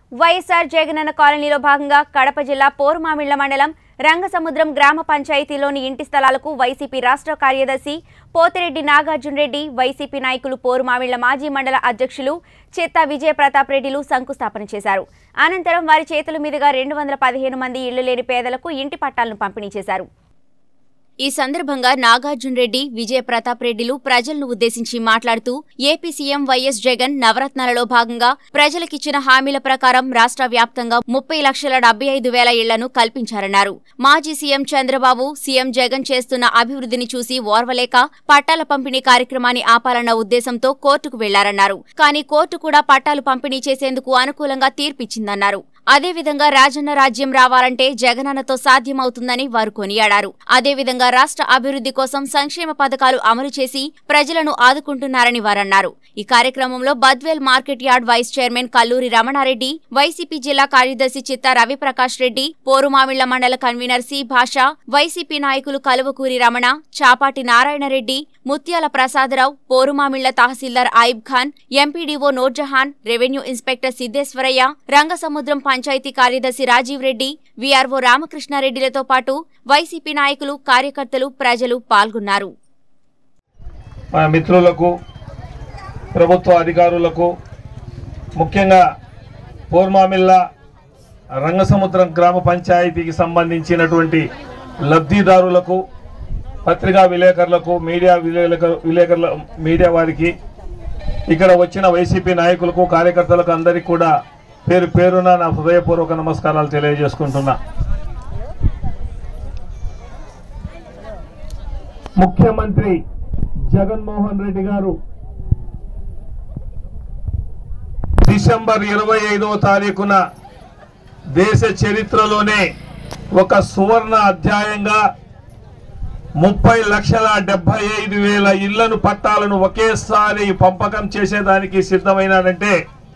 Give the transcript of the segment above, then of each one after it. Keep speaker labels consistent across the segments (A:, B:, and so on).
A: వైఎస్ఆర్ జగనన్న కాలనీలో భాగంగా కడప జిల్లా పోరుమామిళ్ల మండలం రంగసముద్రం గ్రామ పంచాయతీలోని ఇంటి స్థలాలకు వైసీపీ రాష్ట్ర కార్యదర్శి పోతిరెడ్డి నాగార్జున రెడ్డి వైసీపీ నాయకులు పోరుమామిళ్ల మాజీ మండల అధ్యక్షులు చిత్తా విజయ ప్రతాప్ రెడ్డిలు శంకుస్థాపన చేశారు అనంతరం వారి చేతుల మీదుగా రెండు వందల పదిహేను మంది ఇళ్లు లేని పేదలకు ఇంటి పట్టాలను పంపిణీ చేశారు ఈ సందర్భంగా నాగార్జున రెడ్డి విజయ ప్రతాప్ రెడ్డిలు ప్రజలను ఉద్దేశించి మాట్లాడుతూ ఏపీ సీఎం వైఎస్ జగన్ నవరత్నాలలో భాగంగా ప్రజలకిచ్చిన హామీల ప్రకారం రాష్ట్ర వ్యాప్తంగా ముప్పై లక్షల డెబ్బై ఐదు వేల ఇళ్లను కల్పించారన్నారు మాజీ సీఎం చంద్రబాబు సీఎం జగన్ చేస్తున్న అభివృద్ధిని చూసి ఓర్వలేక పట్టాల పంపిణీ కార్యక్రమాన్ని ఆపాలన్న ఉద్దేశంతో కోర్టుకు వెళ్లారన్నారు కానీ కోర్టు కూడా పట్టాలు పంపిణీ చేసేందుకు అనుకూలంగా తీర్పిచ్చిందన్నారు అదేవిధంగా రాజన్న రాజ్యం రావాలంటే జగనన్నతో సాధ్యమవుతుందని వారు కొనియాడారు అదేవిధంగా రాష్ట్ర అభివృద్ధి కోసం సంక్షేమ పథకాలు అమలు చేసి ప్రజలను ఆదుకుంటున్నారని వారన్నారు ఈ కార్యక్రమంలో Badvel market yard vice chairman Kalluri Ramanareddy YCP జిల్లా కార్యదర్శి చిత్తా రవిప్రకాష్ రెడ్డి పోరుమామిళ్ల మండల కన్వీనర్ సి భాష వైసీపీ నాయకులు కలువకూరి Ramana Chapati Narayanareddy Mutyala Prasadarao Porumamilla tahsildar Ayib Khan MPDO Noorjahan revenue inspector Siddeshwarayya Rangasamudram panchayat కార్యదర్శి రాజీవ్ రెడ్డి వీఆర్ఓ రామకృష్ణారెడ్డిలతో పాటు వైసీపీ నాయకులు కార్యకర్తలు ప్రజలు పాల్గొన్నారు
B: మా మిత్రులకు ప్రభుత్వ అధికారులకు ముఖ్యంగా పోర్మామిల్ల రంగసముద్రం గ్రామ పంచాయతీకి సంబంధించినటువంటి లబ్ధిదారులకు పత్రికా విలేకరులకు మీడియా విలేకరు విలేకరుల మీడియా వారికి ఇక్కడ వచ్చిన వైసీపీ నాయకులకు కార్యకర్తలకు అందరికీ కూడా పేరు పేరున నా హృదయపూర్వక నమస్కారాలు తెలియజేసుకుంటున్నా ముఖ్యమంత్రి జగన్మోహన్ రెడ్డి గారు డిసెంబర్ ఇరవై ఐదవ తారీఖున దేశ చరిత్రలోనే ఒక సువర్ణ అధ్యాయంగా ముప్పై లక్షల డెబ్బై ఐదు వేల ఇళ్లను పట్టాలను ఒకేసారి పంపకం చేసేదానికి సిద్ధమైనాడంటే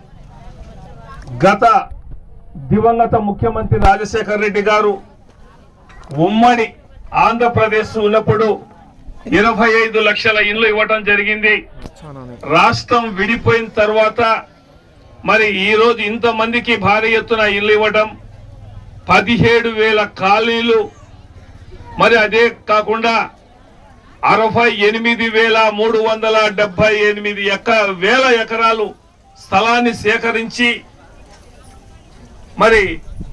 B: గత దివంగత ముఖ్యమంత్రి రాజశేఖర్ రెడ్డి గారు ఉమ్మడి ఆంధ్రప్రదేశ్ ఉన్నప్పుడు ఇరవై ఐదు లక్షల ఇళ్లు ఇవ్వటం జరిగింది రాష్ట్రం విడిపోయిన తర్వాత మరి ఈ రోజు ఇంతమందికి భారీ ఎత్తున ఇల్లు ఇవ్వటం పదిహేడు వేల కాలనీలు మరి అదే కాకుండా అరవై ఎనిమిది వేల మూడు వందల డెబ్బై ఎనిమిది ఎక వేల ఎకరాలు స్థలాన్ని సేకరించి మరి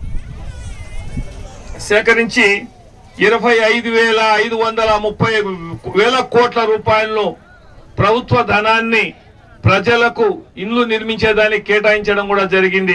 B: సేకరించి ఇరవై ఐదు వేల ఐదు వందల ముప్పై వేల కోట్ల రూపాయలను ప్రభుత్వ ధనాన్ని ప్రజలకు ఇండ్లు నిర్మించేదానికి కేటాయించడం కూడా జరిగింది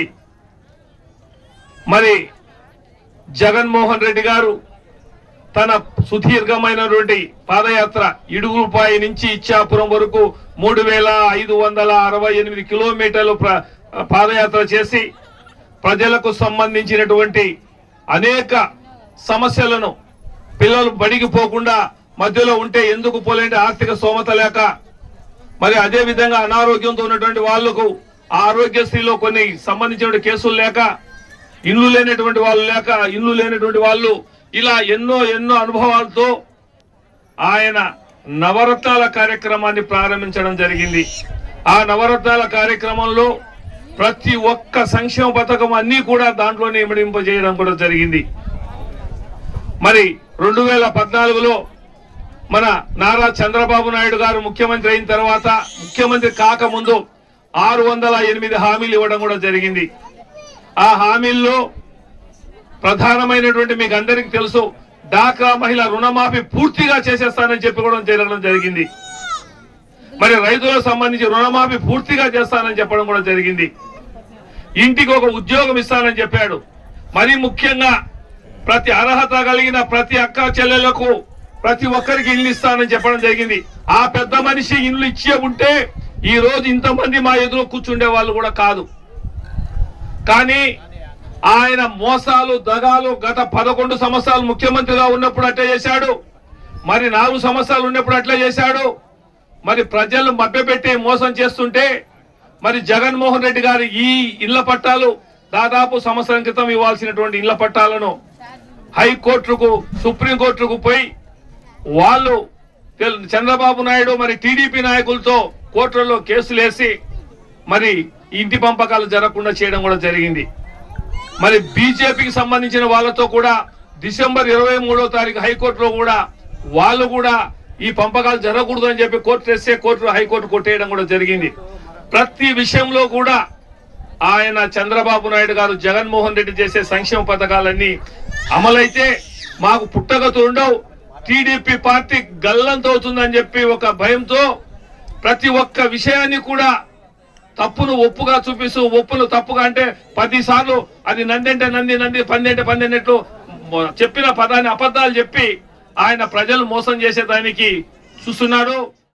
B: మరి జగన్మోహన్ రెడ్డి గారు తన సుదీర్ఘమైనటువంటి పాదయాత్ర ఇడుగులపాయి నుంచి ఇచ్చాపురం వరకు మూడు వేల ఐదు వందల అరవై ఎనిమిది కిలోమీటర్లు ప్ర- పాదయాత్ర చేసి ప్రజలకు సంబంధించినటువంటి అనేక సమస్యలను పిల్లలు బడికి పోకుండా మధ్యలో ఉంటే ఎందుకు పోలేంటే ఆర్థిక స్తోమత లేక మరి అదే విధంగా అనారోగ్యంతో ఉన్నటువంటి వాళ్లకు ఆ ఆరోగ్యశ్రీలో కొన్ని సంబంధించిన కేసులు లేక ఇల్లు లేనటువంటి వాళ్ళు లేక ఇల్లు లేనటువంటి వాళ్ళు ఇలా ఎన్నో ఎన్నో అనుభవాలతో ఆయన నవరత్నాల కార్యక్రమాన్ని ప్రారంభించడం జరిగింది ఆ నవరత్నాల కార్యక్రమంలో ప్రతి ఒక్క సంక్షేమ పథకం అన్ని కూడా దాంట్లోనే ఇమడింపజేయడం కూడా జరిగింది మరి రెండు వేల పద్నాలుగులో మన నారా చంద్రబాబు నాయుడు గారు ముఖ్యమంత్రి అయిన తర్వాత ముఖ్యమంత్రి కాకముందు ఆరు వందల ఎనిమిది హామీలు ఇవ్వడం కూడా జరిగింది ఆ హామీల్లో ప్రధానమైనటువంటి మీకు అందరికీ తెలుసు డాక్రా మహిళ రుణమాఫీ పూర్తిగా చేసేస్తానని చెప్పి కూడా జరగడం జరిగింది మరి రైతులకు సంబంధించి రుణమాఫీ పూర్తిగా చేస్తానని చెప్పడం కూడా జరిగింది ఇంటికి ఒక ఉద్యోగం ఇస్తానని చెప్పాడు మరి ముఖ్యంగా ప్రతి అర్హత కలిగిన ప్రతి అక్క చెల్లెలకు ప్రతి ఒక్కరికి ఇల్లు ఇస్తానని చెప్పడం జరిగింది ఆ పెద్ద మనిషి ఇల్లు ఇచ్చే ఉంటే ఈ రోజు ఇంతమంది మా ఎదురు కూర్చుండే వాళ్ళు కూడా కాదు కానీ ఆయన మోసాలు దగాలు గత పదకొండు సంవత్సరాలు ముఖ్యమంత్రిగా ఉన్నప్పుడు అట్లే చేశాడు మరి నాలుగు సంవత్సరాలు ఉన్నప్పుడు అట్లే చేశాడు మరి ప్రజలను మభ్యపెట్టి మోసం చేస్తుంటే మరి జగన్మోహన్ రెడ్డి గారు ఈ ఇళ్ల పట్టాలు దాదాపు సంవత్సరం క్రితం ఇవ్వాల్సినటువంటి ఇళ్ల పట్టాలను హైకోర్టుకు సుప్రీంకోర్టుకు పోయి వాళ్ళు తెల్- చంద్రబాబు నాయుడు మరి టీడీపీ నాయకులతో కోర్టులలో కేసులు వేసి మరి ఇంటి పంపకాలు జరగకుండా చేయడం కూడా జరిగింది మరి బీజేపీకి సంబంధించిన వాళ్ళతో కూడా డిసెంబర్ ఇరవై మూడో తారీఖు హైకోర్టులో కూడా వాళ్ళు కూడా ఈ పంపకాలు జరగకూడదు అని చెప్పి కోర్టు తెస్తే కోర్టు హైకోర్టు కొట్టేయడం కూడా జరిగింది ప్రతి విషయంలో కూడా ఆయన చంద్రబాబు నాయుడు గారు జగన్మోహన్ రెడ్డి చేసే సంక్షేమ పథకాలన్నీ అమలైతే మాకు పుట్టగతులు ఉండవు టీడీపీ పార్టీ గల్లంతవుతుందని చెప్పి ఒక భయంతో ప్రతి ఒక్క విషయాన్ని కూడా తప్పును ఒప్పుగా చూపిస్తూ ఒప్పును తప్పుగా అంటే పది సార్లు అది నందంటే నంది నంది పందంటే పందినట్లు చెప్పిన పదాన్ని అబద్ధాలు చెప్పి ఆయన ప్రజలు మోసం చేసేదానికి చూస్తున్నాడు